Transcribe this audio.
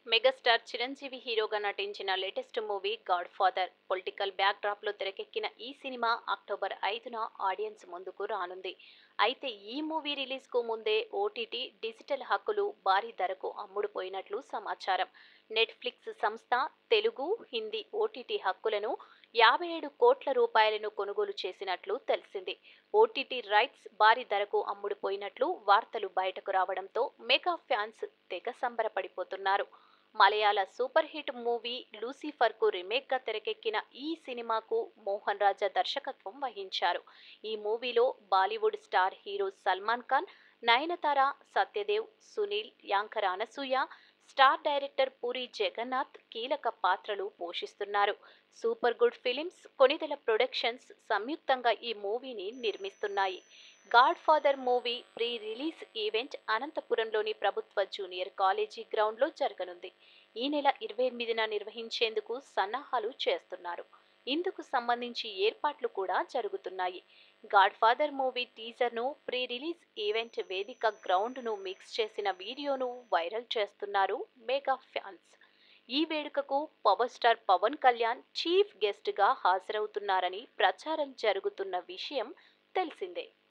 megastar Chiranjeevi హీరోగా నటించిన latest movie God Father political బ్యాక్డ్రాప్లో తెరకెక్కిన ఈ సినిమా అక్టోబర్ ఐదున ఆడియన్స్ ముందుకు రానుంది అయితే ఈ మూవీ రిలీజ్కు ముందే ఓటీటీ డిజిటల్ హక్కులు భారీ ధరకు అమ్ముడుపోయినట్లు సమాచారం నెట్ఫ్లిక్స్ సంస్థ తెలుగు హిందీ ఓటీటీ హక్కులను యాభై ఏడు కోట్ల రూపాయలను కొనుగోలు చేసినట్లు తెలిసింది ఓటీటీ రైట్స్ భారీ ధరకు అమ్ముడుపోయినట్లు వార్తలు బయటకు రావడంతో మెగా ఫ్యాన్స్ తెగ సంబరపడిపోతున్నారు మలయాళ సూపర్ హిట్ మూవీ లూసిఫర్కు రీమేక్గా తెరకెక్కిన ఈ సినిమాకు మోహన్ రాజా దర్శకత్వం వహించారు ఈ మూవీలో Bollywood star hero Salman Khan Nayanthara Satyadev Sunil anchor Anasuya star director Puri Jagannadh కీలక పాత్రలు పోషిస్తున్నారు super good films Konidela productions సంయుక్తంగా ఈ మూవీని నిర్మిస్తున్నాయి God Father movie pre release event అనంతపురంలోని ప్రభుత్వ జూనియర్ కాలేజీ గ్రౌండ్లో జరగనుంది ఈ నెల ఇరవై ఎనిమిదిన నిర్వహించేందుకు సన్నాహాలు చేస్తున్నారు ఇందుకు సంబంధించి ఏర్పాట్లు కూడా జరుగుతున్నాయి గాడ్ ఫాదర్ మూవీ టీజర్ను ప్రీ రిలీజ్ ఈవెంట్ వేదిక గ్రౌండ్ను మిక్స్ చేసిన వీడియోను వైరల్ చేస్తున్నారు మెగా ఫ్యాన్స్ ఈ వేడుకకు power star Pawan Kalyan chief గెస్ట్గా హాజరవుతున్నారని ప్రచారం జరుగుతున్న విషయం తెలిసిందే